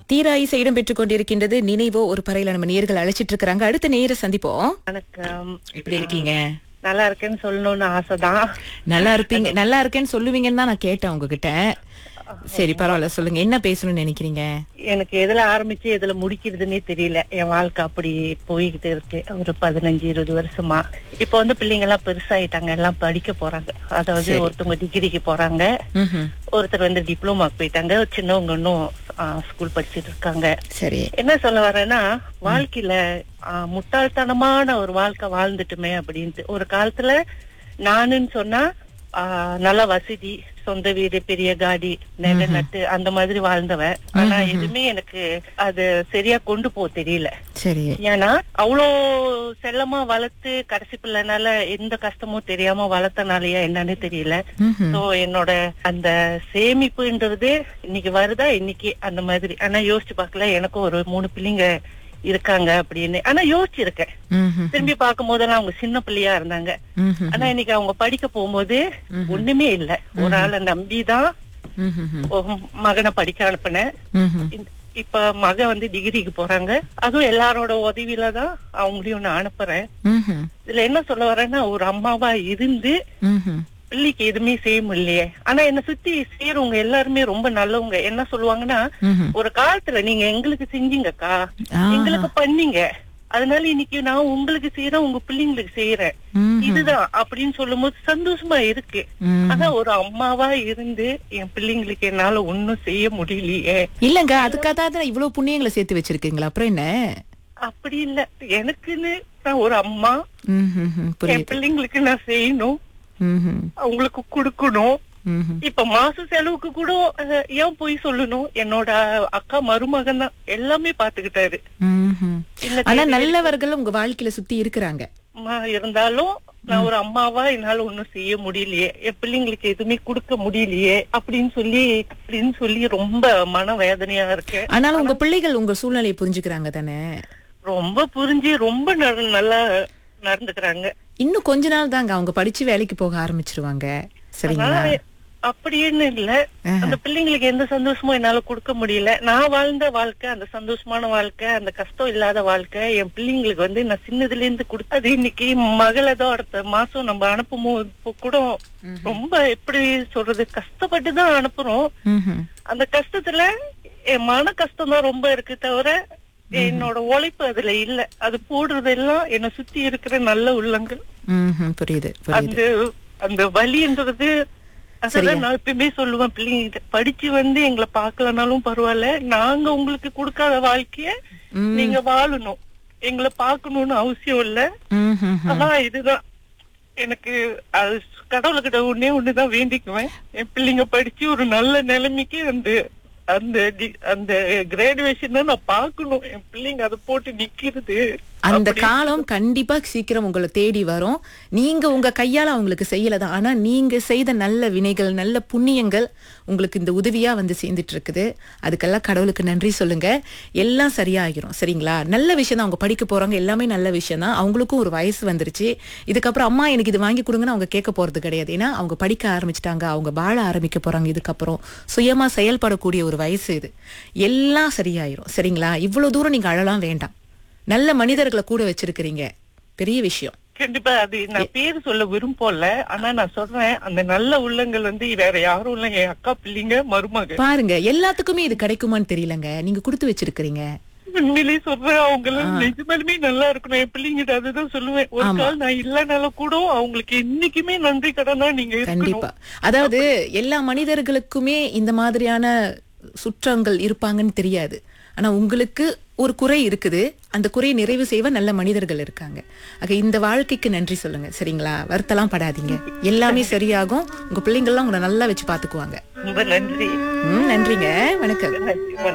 தீராயிசை இடம் பெற்றுக் கொண்டிருக்கின்றது நினைவோ ஒரு பறையில நம்ம நேர்கள் அழைச்சிட்டு இருக்காங்க அடுத்த நேர சந்திப்போம் வணக்கம் எப்படி இருக்கீங்க நல்லா இருக்கேன்னு சொல்லணும்னு ஆசைதான் நல்லா இருப்பீங்க நல்லா இருக்கேன்னு சொல்லுவீங்கன்னு தான் நான் கேட்டேன் உங்ககிட்ட சரி பரவாயில்ல சொல்லுங்க என்ன பேசணும்னு நினைக்கிறீங்க எனக்கு எதுல ஆரம்பிச்சு எதுல முடிக்கிறதுன்னே தெரியல என் வாழ்க்கை அப்படி போய்கிட்டு இருக்கு ஒரு பதினஞ்சு இருபது வருஷமா இப்ப வந்து பிள்ளைங்க எல்லாம் பெருசாயிட்டாங்க எல்லாம் படிக்க போறாங்க அதாவது சரி. ஒருத்தவங்க டிகிரிக்கு போறாங்க ம்ஹும். ஒருத்தர் வந்து டிப்ளமாக்கு போயிட்டாங்க சின்னவங்க இன்னும் ஸ்கூல் படிச்சிட்டு இருக்காங்க சரி என்ன சொல்ல வரேன்னா வாழ்க்கையில ஆ, முட்டாள்தனமான ஒரு வாழ்க்கை வாழ்ந்துட்டுமே அப்படின்ட்டு ஒரு காலத்துல நானுன்னு சொன்னா ஆ, நல்ல வசதி சொந்த வீடு பெரிய காடி நெல நட்டு அந்த மாதிரி வாழ்ந்தவன் ஆனா எதுவுமே எனக்கு அது சரியா கொண்டு போக தெரியல சரி ஏன்னா அவ்வளோ செல்லமா வளர்த்து கடைசி பிள்ளைனால எந்த கஷ்டமும் தெரியாம வளர்த்தனாலயா என்னன்னு தெரியல ம்ஹும். சோ என்னோட அந்த சேமிப்புன்றது இன்னைக்கு வருதா இன்னைக்கு அந்த மாதிரி ஆனா யோசிச்சு பார்க்கல எனக்கும் ஒரு மூணு பிள்ளைங்க இருக்காங்க அப்படின்னு ஆனா யோசிச்சிருக்கேன் ம்ஹும். திரும்பி பார்க்கும் போதெல்லாம் அவங்க சின்ன பிள்ளையா இருந்தாங்க ம்ஹும். ஆனா இன்னைக்கு அவங்க படிக்க போகும்போது ஒண்ணுமே இல்ல ஒரு ஆளை நம்பிதான் ம்ஹும். ஒரு மகனை படிக்க அனுப்புனேன் ம்ஹும். இந்த- இப்ப மக வந்து டிகிரிக்கு போறாங்க அதுவும் எல்லாரோட உதவியில தான் அவங்களையும் நான் அனுப்புறேன் ம்ஹும். இதுல என்ன சொல்ல வரேன்னா ஒரு அம்மாவா இருந்து ம்ஹும். பிள்ளைக்கு எதுவுமே செய்ய முடியலையே ஆனா என்ன சுத்தி செய்யறவங்க எல்லாருமே ரொம்ப நல்லவங்க என்ன சொல்லுவாங்கன்னா ம்ஹும். ஒரு காலத்துல நீங்க எங்களுக்கு செஞ்சீங்கக்கா ஆஹா. எங்களுக்கு பண்ணீங்க அதனால இன்னைக்கு நான் உங்களுக்கு செய்யறேன் உங்க பிள்ளைங்களுக்கு செய்யறேன் ம்ஹும். இதுதான் அப்படின்னு சொல்லும் போது சந்தோஷமா இருக்கு ம்ஹும். ஆனா ஒரு அம்மாவா இருந்து என் பிள்ளைங்களுக்கு என்னால ஒண்ணும் செய்ய முடியலையே இல்லங்க அதுக்காக தான் இவ்வளவு புண்ணியங்களை சேர்த்து வச்சிருக்கீங்களா அப்புறம் என்ன அப்படி இல்ல எனக்குன்னு நான் ஒரு அம்மா ம்ஹும். என் புரியுது பிள்ளைங்களுக்கு நான் செய்யணும் ம்ஹும். அவங்களுக்கு கொடுக்கணும் ம்ஹும். இப்ப மாச செலவுக்கு கூட அஹ், ஏன் போய் சொல்லணும் என்னோட அக்கா மருமகன் தான் எல்லாமே பாத்துக்கிட்டாரு ம்ஹும். இல்ல ஆனா தேடி நல்லவர்கள் உங்க வாழ்க்கையில சுத்தி இருக்கிறாங்க அம்மா இருந்தாலும் நான் ஒரு அம்மாவா என்னால ஒண்ணும் செய்ய முடியலையே என் பிள்ளைங்களுக்கு எதுவுமே கொடுக்க முடியலையே அப்படின்னு சொல்லி அப்படின்னு சொல்லி ரொம்ப மன வேதனையா இருக்கு ஆனாலும் உங்க பிள்ளைகள் உங்க சூழ்நிலையை புரிஞ்சுக்கிறாங்க தானே ரொம்ப புரிஞ்சு ரொம்ப ந- நல்லா நடந்துக்கிறாங்க இன்னும் கொஞ்ச நாள் தாங்க அவங்க படிச்சு வேலைக்கு போக ஆரம்பிச்சிருவாங்க சரிங்களா ஆனா, அப்படின்னு இல்ல அந்த பிள்ளைங்களுக்கு எந்த சந்தோஷமும் என்னால கொடுக்க முடியல நான் வாழ்ந்த வாழ்க்கை அந்த சந்தோஷமான வாழ்க்கை அந்த கஷ்டம் இல்லாத வாழ்க்கை என் பிள்ளைங்களுக்கு வந்து நான் சின்னதுல இருந்து கொடுத்து அது இன்னைக்கு மகளதோ அடுத்த மாசம் நம்ம அனுப்பும் போது கூட ரொம்ப எப்படி சொல்றது கஷ்டப்பட்டு தான் அனுப்புறோம் ம்ஹும். அந்த கஷ்டத்துல என் மன கஷ்டம் தான் ரொம்ப இருக்கு தவிர என்னோட உழைப்பு அதுல இல்ல அது போடுறதெல்லாம் என்னை சுத்தி இருக்கிற நல்ல உள்ளங்கள் ம்ஹும். புரியுது புரியுது அந்த அந்த வலின்றது அதான் நான் எப்பயுமே சொல்லுவேன் பிள்ளைங்க படிச்சு வந்து எங்களை பார்க்கலனாலும் பரவாயில்ல நாங்க உங்களுக்கு கொடுக்காத வாழ்க்கைய ம். நீங்க வாழணும் எங்களை பார்க்கணும்னு அவசியம் இல்ல ம்ஹும். ஆனா இதுதான் எனக்கு அது கடவுள்கிட்ட ஒண்ணே ஒண்ணுதான் வேண்டிக்குவேன் என் பிள்ளைங்க படிச்சு ஒரு நல்ல நிலைமைக்கு அந்த அந்த டி- அந்த கிராடுவேஷன் தான் நான் பார்க்கணும் என் பிள்ளைங்க அதை போட்டு நிக்கிறது அந்த காலம் கண்டிப்பா சீக்கிரம் உங்களை தேடி வரும் நீங்க உங்க கையால அவங்களுக்கு செய்யலதான் ஆனா நீங்க செய்த நல்ல வினைகள் நல்ல புண்ணியங்கள் உங்களுக்கு இந்த உதவியா வந்து சேர்ந்துட்டு இருக்குது அதுக்கெல்லாம் கடவுளுக்கு நன்றி சொல்லுங்க எல்லாம் சரியாகிரும் சரிங்களா நல்ல விஷயம் தான் அவங்க படிக்க போறாங்க எல்லாமே நல்ல விஷயம் தான் அவங்களுக்கும் ஒரு வயசு வந்துருச்சு இதுக்கப்புறம் அம்மா எனக்கு இது வாங்கி கொடுங்கன்னு அவங்க கேட்க போறது கிடையாது ஏன்னா அவங்க படிக்க ஆரம்பிச்சிட்டாங்க அவங்க வாழ ஆரம்பிக்க போறாங்க இதுக்கப்புறம் சுயமா செயல்படக்கூடிய ஒரு வயசு இது எல்லாம் சரியாயிரும் சரிங்களா இவ்வளவு தூரம் நீங்க அழலாம் வேண்டாம் நல்ல மனிதர்களை கூட வச்சிருக்கிறீங்க பெரிய விஷயம் கண்டிப்பா அது நான் பேர் சொல்ல விரும்பல ஆனா நான் சொல்றேன் அந்த நல்ல உள்ளங்கள் வந்து வேற யாரும் இல்ல என் அக்கா பிள்ளைங்க மருமக பாருங்க எல்லாத்துக்குமே இது கிடைக்குமான்னு தெரியலங்க நீங்க கொடுத்து வச்சிருக்கிறீங்க உண்மையிலேயே சொல்றேன் அவங்க எல்லாம் நிஜமாலுமே நல்லா இருக்கணும் என் பிள்ளைங்கிட்ட அதுதான் சொல்லுவேன் ஒரு கால் நான் இல்லனாலும் கூட அவங்களுக்கு என்னைக்குமே நன்றி கடனா நீங்க கண்டிப்பா இருக்கணும் அதாவது எல்லா மனிதர்களுக்குமே இந்த மாதிரியான சுற்றங்கள் இருப்பாங்கன்னு தெரியாது ஆனா உங்களுக்கு ஒரு குறை இருக்குது அந்த குறையை நிறைவு செய்வ நல்ல மனிதர்கள் இருக்காங்க ஆக இந்த வாழ்க்கைக்கு நன்றி சொல்லுங்க சரிங்களா வருத்தலாம் படாதீங்க எல்லாமே சரியாகும் உங்க பிள்ளைங்கள்லாம் உங்களை நல்லா வச்சு பாத்துக்குவாங்க ரொம்ப நன்றி ம் நன்றிங்க வணக்கம் நன்றி